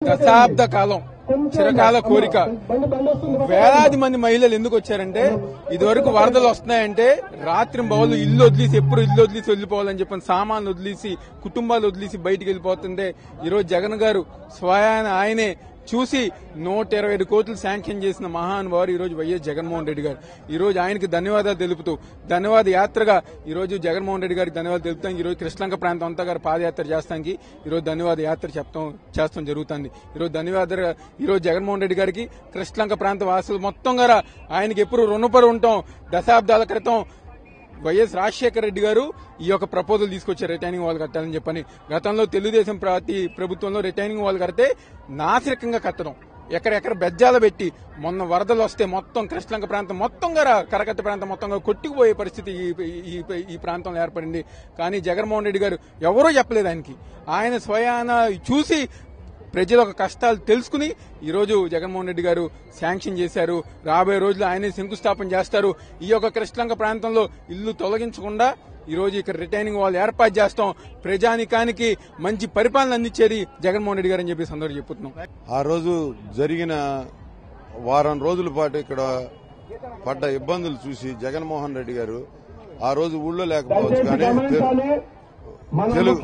దశాబ్ద కాలం చిరకాల కోరిక వేలాది మంది మహిళలు ఎందుకు వచ్చారంటే ఇదివరకు వరదలు వస్తున్నాయంటే రాత్రి బౌలు ఇల్లు వదిలేసి ఎప్పుడు ఇల్లు వదిలేసి వెళ్ళిపోవాలని చెప్పని సామాన్లు వదిలేసి కుటుంబాలు వదిలేసి బయటికి వెళ్ళిపోతుంటే ఈరోజు జగన్ గారు స్వయాన ఆయనే చూసి నూట ఇరవై ఐదు కోట్లు శాంక్షన్ చేసిన మహానుభావుడు ఈ రోజు వైఎస్ జగన్మోహన్ రెడ్డి గారు ఈ రోజు ఆయనకి ధన్యవాదాలు తెలుపుతూ ధన్యవాద యాత్రగా ఈ రోజు జగన్మోహన్ రెడ్డి గారికి ధన్యవాదాలు తెలుపుతాం ఈ రోజు కృష్ణంక ప్రాంతం అంతా గారు పాదయాత్ర చేస్తానికి ఈ రోజు ధన్యవాద యాత్ర చెప్తాం చేస్తాం జరుగుతుంది ఈ రోజు ధన్యవాద ఈ రోజు జగన్మోహన్ రెడ్డి గారికి కృష్ణంక ప్రాంత వాసులు మొత్తం గారా ఆయనకి ఎప్పుడు రుణపడి ఉంటాం దశాబ్దాల క్రితం వైఎస్ రాజశేఖర రెడ్డి గారు ఈ యొక్క ప్రపోజల్ తీసుకొచ్చారు రిటైనింగ్ వాల్ కట్టాలని చెప్పని గతంలో తెలుగుదేశం ప్రతి ప్రభుత్వంలో రిటైనింగ్ వాల్ కడితే నాసిరకంగా కట్టడం ఎక్కడెక్కడ బెజ్జాలు పెట్టి మొన్న వరదలు వస్తే మొత్తం కృష్ణలంక ప్రాంతం మొత్తం గారా కరకత్త ప్రాంతం మొత్తంగా కొట్టుకుపోయే పరిస్థితి ఈ ఈ- ఈ ప్రాంతంలో ఏర్పడింది కానీ జగన్మోహన్ రెడ్డి గారు ఎవరూ చెప్పలేదు ఆయనకి ఆయన స్వయాన చూసి ప్రజల యొక్క కష్టాలు తెలుసుకుని ఈ రోజు జగన్మోహన్ రెడ్డి గారు శాంక్షన్ చేశారు రాబోయే రోజుల్లో ఆయనే శంకుస్థాపన చేస్తారు ఈ యొక్క కృష్ణలంక ప్రాంతంలో ఇల్లు తొలగించకుండా ఈ రోజు ఇక్కడ రిటైనింగ్ వాల్ ఏర్పాటు చేస్తాం ప్రజానికానికి మంచి పరిపాలన అందించేది జగన్మోహన్ రెడ్డి గారు అని చెప్పేసి అందరూ చెప్పుతున్నాం ఆ రోజు జరిగిన వారం రోజుల పాటు ఇక్కడ పడ్డ ఇబ్బందులు చూసి జగన్మోహన్ రెడ్డి గారు ఆ రోజు ఊళ్ళో లేకపోవచ్చు కానీ తెలు- తెలుగు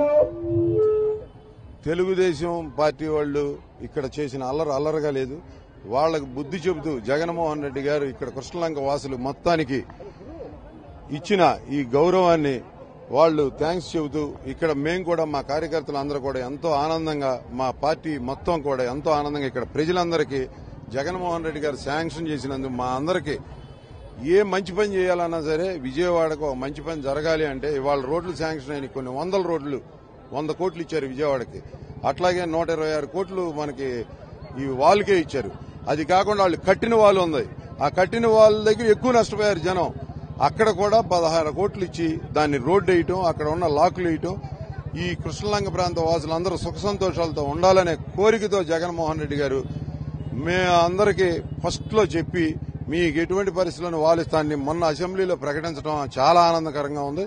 తెలుగుదేశం పార్టీ వాళ్ళు ఇక్కడ చేసిన అల్లరి అల్లరిగా లేదు వాళ్ళకు బుద్ధి చెబుతూ జగన్మోహన్ రెడ్డి గారు ఇక్కడ కృష్ణలంక వాసులు మొత్తానికి ఇచ్చిన ఈ గౌరవాన్ని వాళ్ళు థ్యాంక్స్ చెబుతూ ఇక్కడ మేము కూడా మా కార్యకర్తలు అందరూ కూడా ఎంతో ఆనందంగా మా పార్టీ మొత్తం కూడా ఎంతో ఆనందంగా ఇక్కడ ప్రజలందరికీ జగన్మోహన్ రెడ్డి గారు శాంక్షన్ చేసినందుకు మా అందరికీ ఏ మంచి పని చేయాలన్నా సరే విజయవాడకు ఒక మంచి పని జరగాలి అంటే ఇవాళ రోడ్లు శాంక్షన్ అయిన కొన్ని వందల రోడ్లు వంద కోట్లు ఇచ్చారు విజయవాడకి అట్లాగే నూట ఇరవై ఆరు కోట్లు మనకి ఈ వాల్కే ఇచ్చారు అది కాకుండా వాళ్ళు కట్టిన వాళ్ళు ఉంది ఆ కట్టిన వాళ్ళ దగ్గర ఎక్కువ నష్టపోయారు జనం అక్కడ కూడా పదహారు కోట్లు ఇచ్చి దాన్ని రోడ్డు వేయటం అక్కడ ఉన్న లాకులు వేయటం ఈ కృష్ణలంక ప్రాంత వాసులందరూ సుఖ సంతోషాలతో ఉండాలనే కోరికతో జగన్మోహన్ రెడ్డి గారు మే అందరికీ ఫస్ట్ లో చెప్పి మీకు ఎటువంటి పరిస్థితులను వాలిస్తాన్ని మొన్న అసెంబ్లీలో ప్రకటించడం చాలా ఆనందకరంగా ఉంది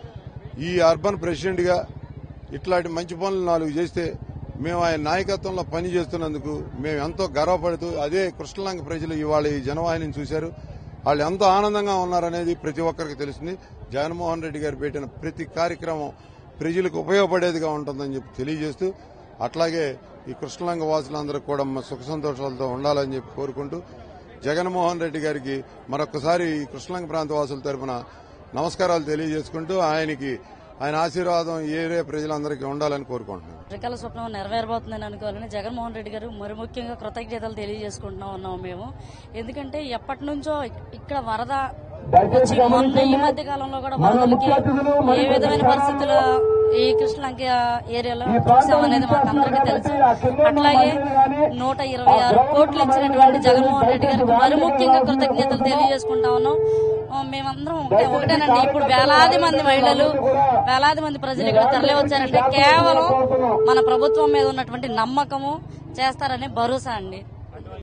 ఈ అర్బన్ ప్రెసిడెంట్ గా ఇట్లాంటి మంచి పనులు నాలుగు చేస్తే మేము ఆయన నాయకత్వంలో పని చేస్తున్నందుకు మేము ఎంతో గర్వపడుతూ అదే కృష్ణలంక ప్రజలు ఇవాళ ఈ జనవాహిని చూశారు వాళ్ళు ఎంతో ఆనందంగా ఉన్నారనేది ప్రతి ఒక్కరికి తెలుస్తుంది జగన్మోహన్ రెడ్డి గారు పెట్టిన ప్రతి కార్యక్రమం ప్రజలకు ఉపయోగపడేదిగా ఉంటుందని చెప్పి తెలియజేస్తూ అట్లాగే ఈ కృష్ణలంక వాసులందరూ కూడా మ- సుఖ సంతోషాలతో ఉండాలని చెప్పి కోరుకుంటూ జగన్మోహన్ రెడ్డి గారికి మరొకసారి ఈ కృష్ణలంక ప్రాంత వాసుల తరపున నమస్కారాలు తెలియజేసుకుంటూ ఆయనకి ఆయన ఆశీర్వాదం ఏరే ప్రజలందరికీ ఉండాలని కోరుకుంటున్నాను త్రికాల స్వప్నం నెరవేరబోతుందని అనుకోవాలని జగన్మోహన్ రెడ్డి గారు మరి ముఖ్యంగా కృతజ్ఞతలు తెలియజేసుకుంటున్నా ఉన్నాం మేము ఎందుకంటే ఎప్పటి నుంచో ఇక్కడ వరద వచ్చి మొన్న ఈ మధ్య కాలంలో కూడా వరదలకి ఏ విధమైన పరిస్థితులు ఈ కృష్ణలంక ఏరియాలో చూసామనేది మాకు అందరికీ తెలుసు అట్లాగే నూట ఇరవై ఆరు కోట్లు ఇచ్చినటువంటి జగన్మోహన్ రెడ్డి గారికి మరి ముఖ్యంగా కృతజ్ఞతలు తెలియజేసుకుంటా ఉన్నాం ఆ, మేమందరం ఒకటే- ఒకటేనండి ఇప్పుడు వేలాది మంది మహిళలు వేలాది మంది ప్రజలు ఇక్కడ తరలి వచ్చారంటే కేవలం మన ప్రభుత్వం మీద ఉన్నటువంటి నమ్మకము చేస్తారనే భరోసా అండి